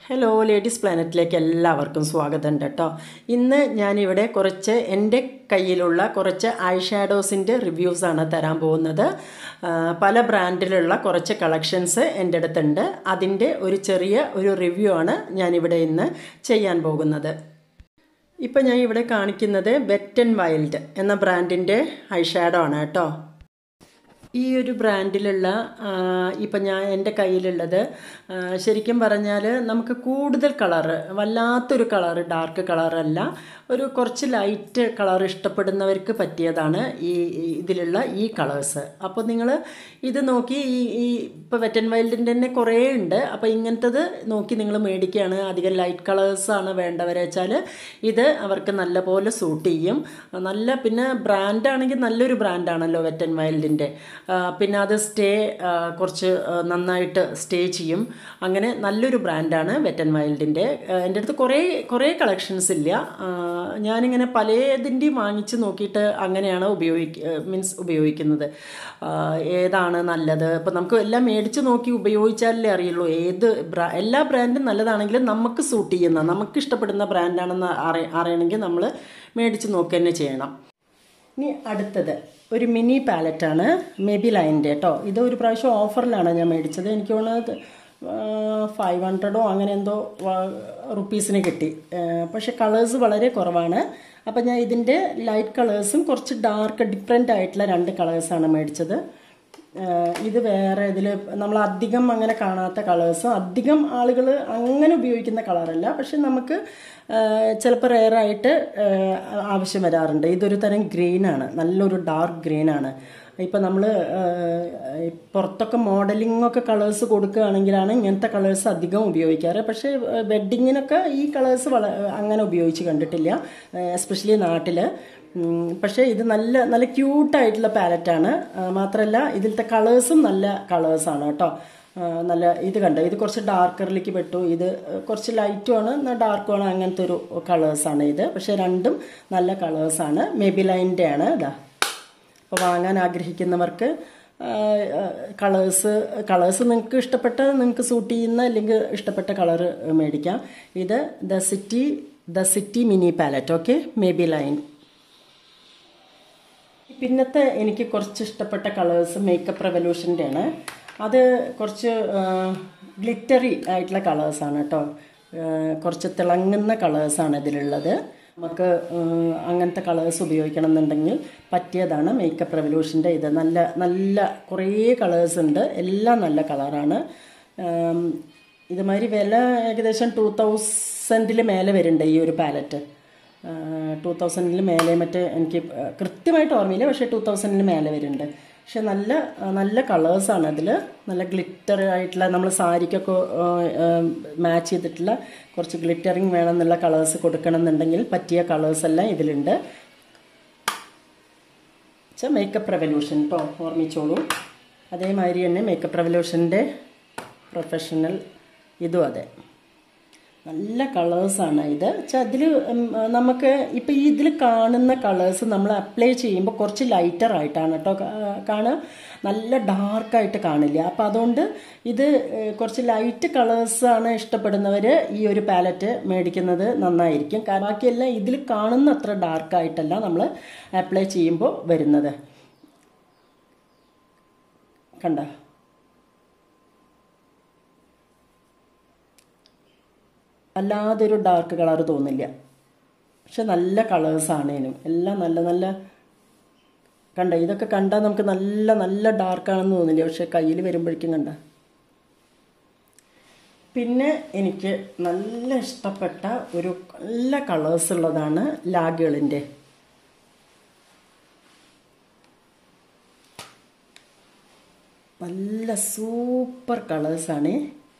hello ladies പ്ലാനറ്റിലേക്ക് എല്ലാവർക്കും സ്വാഗതം കേട്ടോ ഇന്ന് ഞാനിവിടെ കുറച്ച് എൻ്റെ കയ്യിലുള്ള കുറച്ച് ഐ ഷാഡോസിൻ്റെ റിവ്യൂസാണ് തരാൻ പോകുന്നത് ആ, പല ബ്രാൻഡിലുള്ള കുറച്ച് കളക്ഷൻസ് എൻ്റെ അടുത്തുണ്ട് അതിൻ്റെ ഒരു ചെറിയ ഒരു റിവ്യൂ ആണ് ഞാനിവിടെ ഇന്ന് ചെയ്യാൻ പോകുന്നത് ഇപ്പം ഞാൻ ഇവിടെ കാണിക്കുന്നത് വെറ്റ് ആൻഡ് വൈൽഡ് എന്ന ബ്രാൻഡിൻ്റെ ഐ ഷാഡോ ആണ് കേട്ടോ ഈ ഒരു ബ്രാൻഡിലുള്ള ഇപ്പം ഞാൻ എൻ്റെ കയ്യിലുള്ളത് ആ, ശരിക്കും പറഞ്ഞാൽ നമുക്ക് കൂടുതൽ കളറ് വല്ലാത്തൊരു കളറ് ഡാർക്ക് കളറല്ല ഒരു കുറച്ച് ലൈറ്റ് കളർ ഇഷ്ടപ്പെടുന്നവർക്ക് പറ്റിയതാണ് ഈ ഈ ഇതിലുള്ള ഈ കളേഴ്സ് അപ്പോൾ നിങ്ങൾ ഇത് നോക്കി ഈ ഈ ഇപ്പോൾ വെറ്റൻ വൈൽഡിൻ്റെ തന്നെ കുറേ ഉണ്ട് അപ്പോൾ ഇങ്ങനത്തത് നോക്കി നിങ്ങൾ മേടിക്കുകയാണ് അധികം ലൈറ്റ് കളേഴ്സാണ് വേണ്ടവരെ വെച്ചാൽ ഇത് അവർക്ക് നല്ലപോലെ സൂട്ട് ചെയ്യും നല്ല പിന്നെ ബ്രാൻഡാണെങ്കിൽ നല്ലൊരു ബ്രാൻഡാണല്ലോ വെറ്റൻ വൈൽഡിൻ്റെ പിന്നെ അത് സ്റ്റേ കുറച്ച് ആ, നന്നായിട്ട് സ്റ്റേ ചെയ്യും അങ്ങനെ നല്ലൊരു ബ്രാൻഡാണ് വെറ്റൻ വൈൽഡിൻ്റെ എൻ്റെ അടുത്ത് കുറേ കുറേ കളക്ഷൻസ് ഇല്ല ആ, ഞാനിങ്ങനെ പലതിൻ്റെയും വാങ്ങിച്ച് നോക്കിയിട്ട് അങ്ങനെയാണ് ഉപയോഗിക്ക മീൻസ് ഉപയോഗിക്കുന്നത് ആ, ഏതാണ് നല്ലത് ഇപ്പോൾ നമുക്ക് എല്ലാം മേടിച്ച് നോക്കി ഉപയോഗിച്ചാലേ അറിയുള്ളൂ ഏത് ബ്രാ എല്ലാ ബ്രാൻഡും നല്ലതാണെങ്കിലും നമുക്ക് സൂട്ട് ചെയ്യുന്ന നമുക്ക് ഇഷ്ടപ്പെടുന്ന ബ്രാൻഡാണെന്ന് അറി അറിയണമെങ്കിൽ നമ്മൾ മേടിച്ച് നോക്കുക തന്നെ ചെയ്യണം ഇനി അടുത്തത് ഒരു മിനി പാലറ്റാണ് മെബി ലൈൻ്റെ കേട്ടോ ഇത് ഒരു പ്രാവശ്യം ഓഫറിലാണ് ഞാൻ മേടിച്ചത് എനിക്ക് തോന്നുന്നത് ഫൈവ് ഹൺഡ്രഡോ അങ്ങനെ എന്തോ റുപ്പീസിന് കിട്ടി ആ, പക്ഷേ കളേഴ്സ് വളരെ കുറവാണ് അപ്പം ഞാൻ ഇതിൻ്റെ ലൈറ്റ് കളേഴ്സും കുറച്ച് ഡാർക്ക് ഡിഫറെൻ്റ് ആയിട്ടുള്ള രണ്ട് കളേഴ്സാണ് മേടിച്ചത് ആഹ് ഇത് വേറെ ഇതിൽ നമ്മൾ അധികം അങ്ങനെ കാണാത്ത കളേഴ്സും അധികം ആളുകൾ അങ്ങനെ ഉപയോഗിക്കുന്ന കളറല്ല പക്ഷെ നമുക്ക് ചിലപ്പോൾ റെയറായിട്ട് ആവശ്യം വരാറുണ്ട് ഇതൊരു തരം ഗ്രീനാണ് നല്ലൊരു ഡാർക്ക് ഗ്രീനാണ് ഇപ്പം നമ്മൾ പുറത്തൊക്കെ മോഡലിംഗ് ഒക്കെ കളേഴ്സ് കൊടുക്കുകയാണെങ്കിലാണ് ഇങ്ങനത്തെ കളേഴ്സ് അധികം ഉപയോഗിക്കാറ് പക്ഷേ വെഡ്ഡിങ്ങിനൊക്കെ ഈ കളേഴ്സ് വള അങ്ങനെ ഉപയോഗിച്ച് കണ്ടിട്ടില്ല എസ്പെഷ്യലി നാട്ടിൽ ഉം, പക്ഷേ ഇത് നല്ല നല്ല ക്യൂട്ടായിട്ടുള്ള പാലറ്റാണ് മാത്രമല്ല ഇതിലത്തെ കളേഴ്സും നല്ല കളേഴ്സാണ് കേട്ടോ ആ, നല്ല ഇത് കണ്ടോ ഇത് കുറച്ച് ഡാർക്കറിലേക്ക് പെട്ടു ഇത് കുറച്ച് ലൈറ്റുമാണ് എന്നാൽ ഡാർക്കുമാണ് അങ്ങനത്തെ ഒരു കളേഴ്സാണ് ഇത് പക്ഷേ രണ്ടും നല്ല കളേഴ്സാണ് മെബിലൈൻ്റെ ആണ് ഇതാ അപ്പോൾ വാങ്ങാൻ ആഗ്രഹിക്കുന്നവർക്ക് കളേഴ്സ് കളേഴ്സ് നിങ്ങൾക്ക് ഇഷ്ടപ്പെട്ട നിങ്ങൾക്ക് സൂട്ട് ചെയ്യുന്ന അല്ലെങ്കിൽ ഇഷ്ടപ്പെട്ട കളറ് മേടിക്കാം ഇത് the city the city mini palette okay maybe line പിന്നത്തെ എനിക്ക് കുറച്ച് ഇഷ്ടപ്പെട്ട കളേഴ്സ് മേക്കപ്പ് റെവല്യൂഷൻ്റെ ആണ് അത് കുറച്ച് ഗ്ലിറ്ററി ആയിട്ടുള്ള കളേഴ്സാണ് കേട്ടോ കുറച്ച് തിളങ്ങുന്ന കളേഴ്സാണ് ഇതിലുള്ളത് നമുക്ക് ആ, അങ്ങനത്തെ കളേഴ്സ് ഉപയോഗിക്കണം എന്നുണ്ടെങ്കിൽ പറ്റിയതാണ് മേക്കപ്പ് റെവല്യൂഷൻ്റെ ഇത് നല്ല നല്ല കുറേ കളേഴ്സ് ഉണ്ട് എല്ലാം നല്ല കളറാണ് ഇതുമാതിരി വില ഏകദേശം ടു തൗസൻഡിൽ മേലെ വരുന്നുണ്ട് ഈ ഒരു പാലറ്റ് ടു തൗസൻഡിൽ മേലെ മറ്റേ എനിക്ക് കൃത്യമായിട്ട് ഓർമ്മയില്ല പക്ഷേ ടു തൗസൻഡിന് മേലെ വരുന്നുണ്ട് പക്ഷെ നല്ല നല്ല കളേഴ്സാണ് അതിൽ നല്ല ഗ്ലിറ്റർ ആയിട്ടുള്ള നമ്മൾ സാരിക്കൊക്കെ മാച്ച് ചെയ്തിട്ടുള്ള കുറച്ച് ഗ്ലിറ്ററിങ് വേണമെന്നുള്ള കളേഴ്സ് കൊടുക്കണം എന്നുണ്ടെങ്കിൽ പറ്റിയ കളേഴ്സ് എല്ലാം ഇതിലുണ്ട് വെച്ചാൽ മേക്കപ്പ് റെവല്യൂഷൻ കേട്ടോ ഓർമ്മിച്ചോളൂ അതേമാതിരി തന്നെ മേക്കപ്പ് റെവല്യൂഷൻ്റെ പ്രൊഫഷണൽ ഇതും അതെ നല്ല കളേഴ്സാണ് ഇത് വെച്ചാൽ അതിൽ നമുക്ക് ഇപ്പം ഈ ഇതിൽ കാണുന്ന കളേഴ്സ് നമ്മൾ അപ്ലൈ ചെയ്യുമ്പോൾ കുറച്ച് ലൈറ്റർ ആയിട്ടാണ് കേട്ടോ കാ- കാണുക നല്ല ഡാർക്കായിട്ട് കാണില്ല അപ്പം അതുകൊണ്ട് ഇത് ഏഹ്, കുറച്ച് ലൈറ്റ് കളേഴ്സാണ് ഇഷ്ടപ്പെടുന്നവർ ഈ ഒരു പാലറ്റ് മേടിക്കുന്നത് നന്നായിരിക്കും കാരണം ബാക്കിയെല്ലാം ഇതിൽ കാണുന്ന അത്ര ഡാർക്കായിട്ടല്ല നമ്മൾ അപ്ലൈ ചെയ്യുമ്പോൾ വരുന്നത് കണ്ട അല്ലാതൊരു ഡാർക്ക് കളർ തോന്നില്ല പക്ഷെ നല്ല കളേഴ്സാണ് ഇതിനും എല്ലാം നല്ല നല്ല കണ്ട ഇതൊക്കെ കണ്ടാൽ നമുക്ക് നല്ല നല്ല ഡാർക്കാണെന്ന് തോന്നില്ല പക്ഷെ കയ്യിൽ വരുമ്പോഴേക്കും കണ്ട പിന്നെ എനിക്ക് നല്ല ഇഷ്ടപ്പെട്ട ഒരു നല്ല കളേഴ്സ് ഉള്ളതാണ് ലാഗുകളിൻ്റെ നല്ല സൂപ്പർ കളേഴ്സാണ്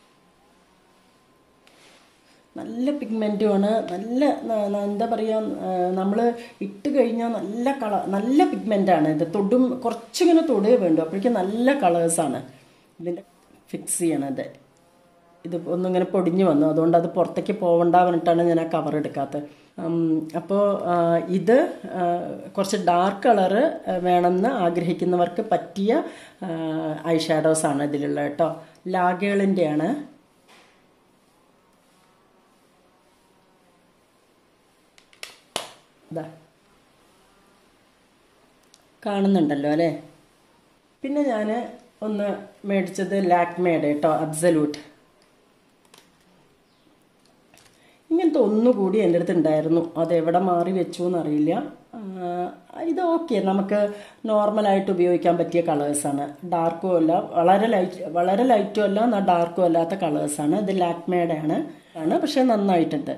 നല്ല പിഗ്മെൻറ്റുമാണ് നല്ല ന- ന- എന്താ പറയുക നമ്മൾ ഇട്ട് കഴിഞ്ഞാൽ നല്ല കളർ നല്ല പിഗ്മെൻ്റാണ് ഇത് തൊടും കുറച്ചിങ്ങനെ തൊടുകയെ വേണ്ടു അപ്പോഴേക്കും നല്ല കളേഴ്സാണ് ഇതിൻ്റെ ഫിക്സ് ചെയ്യണത് ഇത് ഒന്നിങ്ങനെ പൊടിഞ്ഞു വന്നു അതുകൊണ്ട് അത് പുറത്തേക്ക് പോകണ്ട പറഞ്ഞിട്ടാണ് ഞാൻ ആ കവർ എടുക്കാത്തത് അപ്പോൾ ഇത് ആ, കുറച്ച് ഡാർക്ക് കളറ് വേണമെന്ന് ആഗ്രഹിക്കുന്നവർക്ക് പറ്റിയ ഐ ഷാഡോസാണ് ഇതിലുള്ള കേട്ടോ ലാഗേളിൻ്റെയാണ് ഇതാ കാണുന്നുണ്ടല്ലോ അല്ലേ പിന്നെ ഞാൻ ഒന്ന് മേടിച്ചത് ലാക്മേഡ് കേട്ടോ അബ്സലൂട്ട് ഇങ്ങനത്തെ ഒന്നുകൂടി എൻ്റെ അടുത്ത് ഉണ്ടായിരുന്നു അത് എവിടെ മാറി വെച്ചു എന്നറിയില്ല ഇത് ഓക്കെ നമുക്ക് നോർമലായിട്ട് ഉപയോഗിക്കാൻ പറ്റിയ കളേഴ്സാണ് ഡാർക്കും അല്ല വളരെ ലൈറ്റ് വളരെ ലൈറ്റും അല്ല എന്നാൽ ഡാർക്കും അല്ലാത്ത കളേഴ്സാണ് ഇത് ലാക്മേഡ് ആണ് ആണ് പക്ഷേ നന്നായിട്ടുണ്ട്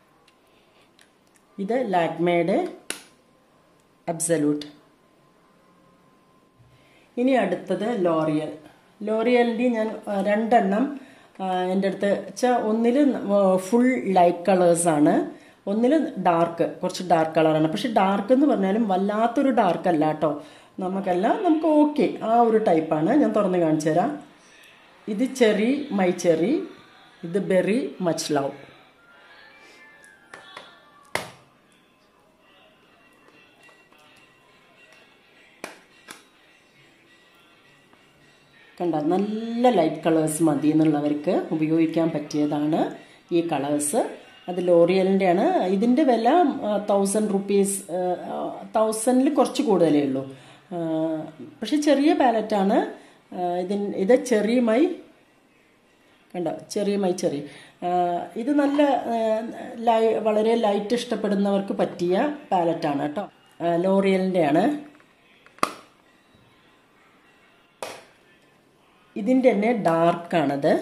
ഇത് ലാക്മേഡ് അബ്സലൂട്ട് ഇനി അടുത്തത് ലോറിയൽ ലോറിയലിൻ്റെ ഞാൻ രണ്ടെണ്ണം എൻ്റെ അടുത്ത് വെച്ചാൽ ഒന്നിൽ ഫുൾ ലൈറ്റ് കളേഴ്സാണ് ഒന്നിൽ ഡാർക്ക് കുറച്ച് ഡാർക്ക് കളറാണ് പക്ഷെ ഡാർക്ക് എന്ന് പറഞ്ഞാലും വല്ലാത്തൊരു ഡാർക്ക് അല്ല കേട്ടോ നമുക്കല്ല നമുക്ക് ഓക്കെ ആ ഒരു ടൈപ്പാണ് ഞാൻ തുറന്ന് കാണിച്ചു തരാം ഇത് ചെറി മൈ ചെറി ഇത് ബെറി മച്ച് ലവ് കണ്ട നല്ല ലൈറ്റ് കളേഴ്സ് മതി എന്നുള്ളവർക്ക് ഉപയോഗിക്കാൻ പറ്റിയതാണ് ഈ കളേഴ്സ് അത് ലോറിയലിൻ്റെ ആണ് ഇതിൻ്റെ വില തൗസൻഡ് റുപ്പീസ് തൗസൻഡിൽ കുറച്ച് കൂടുതലേ ഉള്ളൂ പക്ഷെ ചെറിയ പാലറ്റാണ് ഇതിൻ ഇത് ചെറിയുമൈ കണ്ടോ ചെറിയുമൈ ചെറിയ ഇത് നല്ല ലൈ വളരെ ലൈറ്റ് ഇഷ്ടപ്പെടുന്നവർക്ക് പറ്റിയ പാലറ്റാണ് കേട്ടോ ലോറിയലിൻ്റെ ആണ് ഇതിൻ്റെ തന്നെ ഡാർക്കാണത്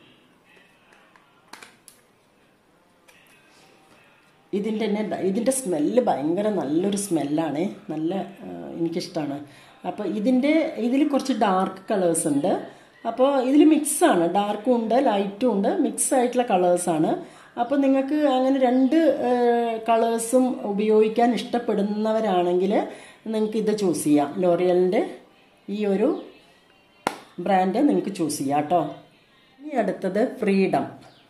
ഇതിൻ്റെ തന്നെ ഇതിൻ്റെ സ്മെല്ല് ഭയങ്കര നല്ലൊരു സ്മെല്ലാണ് നല്ല എനിക്കിഷ്ടമാണ് അപ്പോൾ ഇതിൻ്റെ ഇതിൽ കുറച്ച് ഡാർക്ക് കളേഴ്സ് ഉണ്ട് അപ്പോൾ ഇതിൽ മിക്സാണ് ഡാർക്കും ഉണ്ട് ലൈറ്റും ഉണ്ട് മിക്സ് ആയിട്ടുള്ള കളേഴ്സാണ് അപ്പോൾ നിങ്ങൾക്ക് അങ്ങനെ രണ്ട് കളേഴ്സും ഉപയോഗിക്കാൻ ഇഷ്ടപ്പെടുന്നവരാണെങ്കിൽ നിങ്ങൾക്ക് ഇത് ചൂസ് ചെയ്യാം ലോറിയലിൻ്റെ ഈ ഒരു ബ്രാൻഡ് നിങ്ങൾക്ക് ചൂസ് ചെയ്യാം കേട്ടോ ഇനി അടുത്തത് ഫ്രീഡം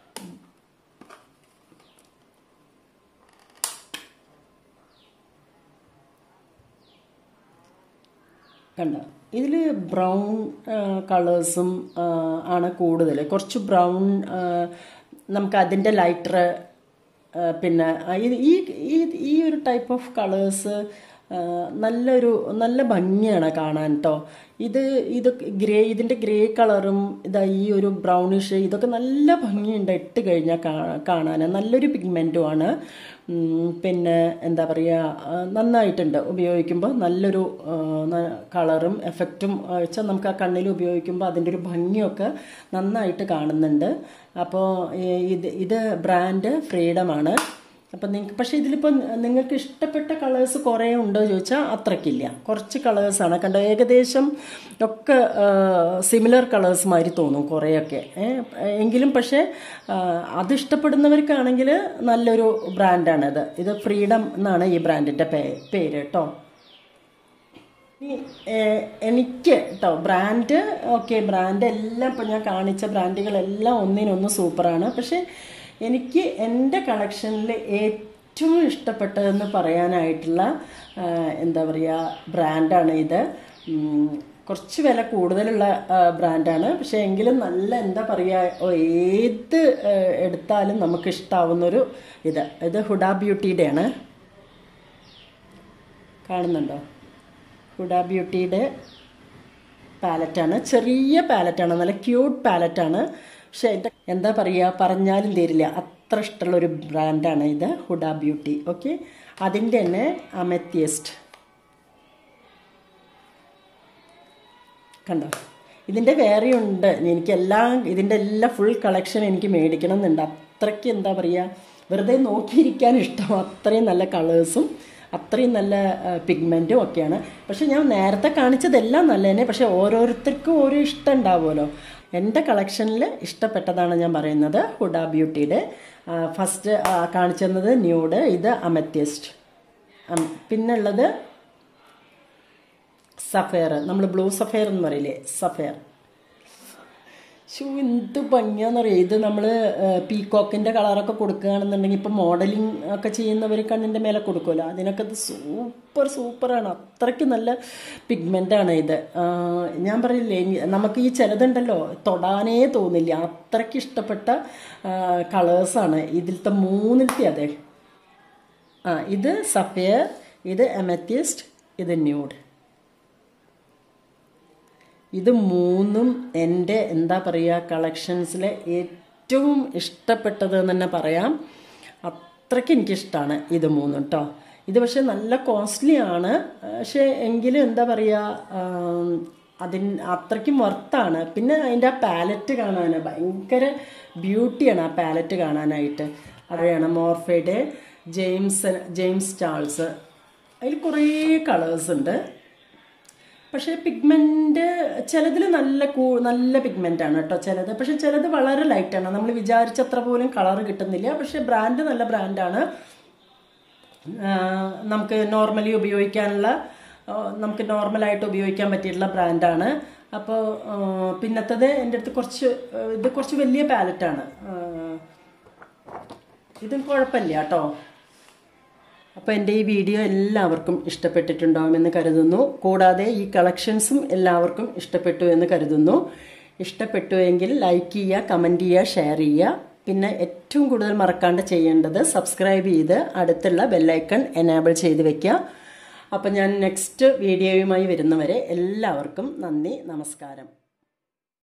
കണ്ടോ ഇതിൽ ബ്രൗൺ കളേഴ്സും ആണ് കൂടുതൽ കുറച്ച് ബ്രൗൺ നമുക്ക് അതിൻ്റെ ലൈറ്റർ പിന്നെ ഈ ഈ ഒരു ടൈപ്പ് ഓഫ് കളേഴ്സ് നല്ലൊരു നല്ല ഭംഗിയാണ് കാണാൻ കേട്ടോ ഇത് ഇത് ഗ്രേ ഇതിൻ്റെ ഗ്രേ കളറും ഇതാ ഈ ഒരു ബ്രൗണിഷ് ഇതൊക്കെ നല്ല ഭംഗിയുണ്ട് ഇട്ട് കഴിഞ്ഞാൽ കാണാൻ നല്ലൊരു പിഗ്മെൻറ്റുമാണ് പിന്നെ എന്താ പറയുക നന്നായിട്ടുണ്ട് ഉപയോഗിക്കുമ്പോൾ നല്ലൊരു കളറും എഫക്റ്റും വെച്ചാൽ നമുക്ക് ആ കണ്ണിൽ ഉപയോഗിക്കുമ്പോൾ അതിൻ്റെ ഒരു ഭംഗിയൊക്കെ നന്നായിട്ട് കാണുന്നുണ്ട് അപ്പോൾ ഇത് ഇത് ബ്രാൻഡ് ഫ്രീഡമാണ് അപ്പം നിങ്ങൾക്ക് പക്ഷേ ഇതിലിപ്പോൾ നിങ്ങൾക്ക് ഇഷ്ടപ്പെട്ട കളേഴ്സ് കുറേ ഉണ്ടോ ചോദിച്ചാൽ അത്രയ്ക്കില്ല കുറച്ച് കളേഴ്സാണ് കണ്ടോ ഏകദേശം ഒക്കെ സിമിലർ കളേഴ്സ് മാതിരി തോന്നും കുറേയൊക്കെ എങ്കിലും പക്ഷേ അത് ഇഷ്ടപ്പെടുന്നവർക്കാണെങ്കിൽ നല്ലൊരു ബ്രാൻഡാണിത് ഇത് ഫ്രീഡം എന്നാണ് ഈ ബ്രാൻഡിൻ്റെ പേ പേര് കേട്ടോ എനിക്ക് കേട്ടോ ബ്രാൻഡ് ഓക്കെ ബ്രാൻഡ് എല്ലാം ഇപ്പം ഞാൻ കാണിച്ച ബ്രാൻഡുകളെല്ലാം ഒന്നിനൊന്ന് സൂപ്പറാണ് പക്ഷേ എനിക്ക് എൻ്റെ കളക്ഷനിൽ ഏറ്റവും ഇഷ്ടപ്പെട്ടതെന്ന് പറയാനായിട്ടുള്ള എന്താ പറയുക ബ്രാൻഡാണ് ഇത് കുറച്ച് വില കൂടുതലുള്ള ബ്രാൻഡാണ് പക്ഷേ എങ്കിലും നല്ല എന്താ പറയുക ഏത് എടുത്താലും നമുക്ക് ഇഷ്ടാവുന്നൊരു ഇത് ഇത് ഹുഡ ബ്യൂട്ടിയുടെ ആണ് കാണുന്നുണ്ടോ ഹുഡ ബ്യൂട്ടിയുടെ പാലറ്റാണ് ചെറിയ പാലറ്റാണ് നല്ല ക്യൂട്ട് പാലറ്റാണ് പക്ഷേ എൻ്റെ എന്താ പറയുക പറഞ്ഞാലും തരില്ല അത്ര ഇഷ്ടമുള്ള ഒരു ബ്രാൻഡാണ് ഇത് ഹുഡ ബ്യൂട്ടി ഓക്കെ അതിൻ്റെ തന്നെ അമെത്യസ്റ്റ് കണ്ടോ ഇതിൻ്റെ വേറെയുണ്ട് എനിക്ക് എല്ലാം ഇതിൻ്റെ എല്ലാ ഫുൾ കളക്ഷൻ എനിക്ക് മേടിക്കണം എന്നുണ്ട് അത്രയ്ക്ക് എന്താ പറയുക വെറുതെ നോക്കിയിരിക്കാൻ ഇഷ്ടം അത്രയും നല്ല കളേഴ്സും അത്രയും നല്ല പിഗ്മെൻറ്റും ഒക്കെയാണ് പക്ഷെ ഞാൻ നേരത്തെ കാണിച്ചതെല്ലാം നല്ല തന്നെ പക്ഷെ ഓരോരുത്തർക്കും ഓരോ ഇഷ്ടം ഉണ്ടാവുമല്ലോ എൻ്റെ കളക്ഷനിൽ ഇഷ്ടപ്പെട്ടതാണ് ഞാൻ പറയുന്നത് ഹുഡ ബ്യൂട്ടിയുടെ ഫസ്റ്റ് കാണിച്ചിരുന്നത് ന്യൂഡ് ഇത് അമത്യസ്റ്റ് പിന്നുള്ളത് സഫയർ നമ്മൾ ബ്ലൂ സഫയർ എന്ന് പറയില്ലേ സഫയർ ഷൂ എന്ത് ഭംഗിയാണെന്നറിയാം ഇത് നമ്മൾ പീകോക്കിൻ്റെ കളറൊക്കെ കൊടുക്കുകയാണെന്നുണ്ടെങ്കിൽ ഇപ്പം മോഡലിംഗ് ഒക്കെ ചെയ്യുന്നവർ കണ്ണിൻ്റെ മേലെ കൊടുക്കുമല്ലോ അതിനൊക്കെ ഇത് സൂപ്പർ സൂപ്പറാണ് അത്രയ്ക്ക് നല്ല പിഗ്മെൻ്റാണ് ഇത് ഞാൻ പറയില്ലേ നമുക്ക് ഈ ചിലതുണ്ടല്ലോ തൊടാനേ തോന്നില്ല അത്രയ്ക്ക് ഇഷ്ടപ്പെട്ട കളേഴ്സാണ് ഇതിലത്തെ മൂന്നിലത്തെ അതെ ആ ഇത് സഫയർ ഇത് എമത്യസ്റ്റ് ഇത് ന്യൂഡ് ഇത് മൂന്നും എൻ്റെ എന്താ പറയുക കളക്ഷൻസിലെ ഏറ്റവും ഇഷ്ടപ്പെട്ടത് എന്ന് തന്നെ പറയാം അത്രയ്ക്ക് എനിക്കിഷ്ടമാണ് ഇത് മൂന്നും കേട്ടോ ഇത് പക്ഷേ നല്ല കോസ്റ്റ്ലി ആണ് പക്ഷേ എങ്കിലും എന്താ പറയുക അതിന് അത്രയ്ക്കും വർത്താണ് പിന്നെ അതിൻ്റെ ആ പാലറ്റ് കാണാൻ ഭയങ്കര ബ്യൂട്ടിയാണ് ആ പാലറ്റ് കാണാനായിട്ട് അവിടെയാണ് മോർഫയുടെ ജെയിംസ് ജെയിംസ് ചാൾസ് അതിൽ കുറേ കളേഴ്സ് ഉണ്ട് പക്ഷേ പിഗ്മെൻറ്റ് ചിലതിൽ നല്ല കൂ നല്ല പിഗ്മെൻ്റ് ആണ് കേട്ടോ ചിലത് പക്ഷെ ചിലത് വളരെ ലൈറ്റാണ് നമ്മൾ വിചാരിച്ചത്ര പോലും കളർ കിട്ടുന്നില്ല പക്ഷേ ബ്രാൻഡ് നല്ല ബ്രാൻഡാണ് നമുക്ക് നോർമലി ഉപയോഗിക്കാനുള്ള നമുക്ക് നോർമലായിട്ട് ഉപയോഗിക്കാൻ പറ്റിയിട്ടുള്ള ബ്രാൻഡാണ് അപ്പോൾ പിന്നത്തത് എൻ്റെ അടുത്ത് കുറച്ച് ഇത് കുറച്ച് വലിയ പാലറ്റാണ് ഇതും കുഴപ്പമില്ല കേട്ടോ അപ്പോൾ എൻ്റെ ഈ വീഡിയോ എല്ലാവർക്കും ഇഷ്ടപ്പെട്ടിട്ടുണ്ടാവുമെന്ന് കരുതുന്നു കൂടാതെ ഈ കളക്ഷൻസും എല്ലാവർക്കും ഇഷ്ടപ്പെട്ടു എന്ന് കരുതുന്നു ഇഷ്ടപ്പെട്ടു എങ്കിൽ ലൈക്ക് ചെയ്യുക കമൻറ്റ് ചെയ്യുക ഷെയർ ചെയ്യുക പിന്നെ ഏറ്റവും കൂടുതൽ മറക്കാണ്ട് ചെയ്യേണ്ടത് സബ്സ്ക്രൈബ് ചെയ്ത് അടുത്തുള്ള ബെല്ലൈക്കൺ എനേബിൾ ചെയ്ത് വെക്കുക അപ്പോൾ ഞാൻ നെക്സ്റ്റ് വീഡിയോയുമായി വരുന്നവരെ എല്ലാവർക്കും നന്ദി നമസ്കാരം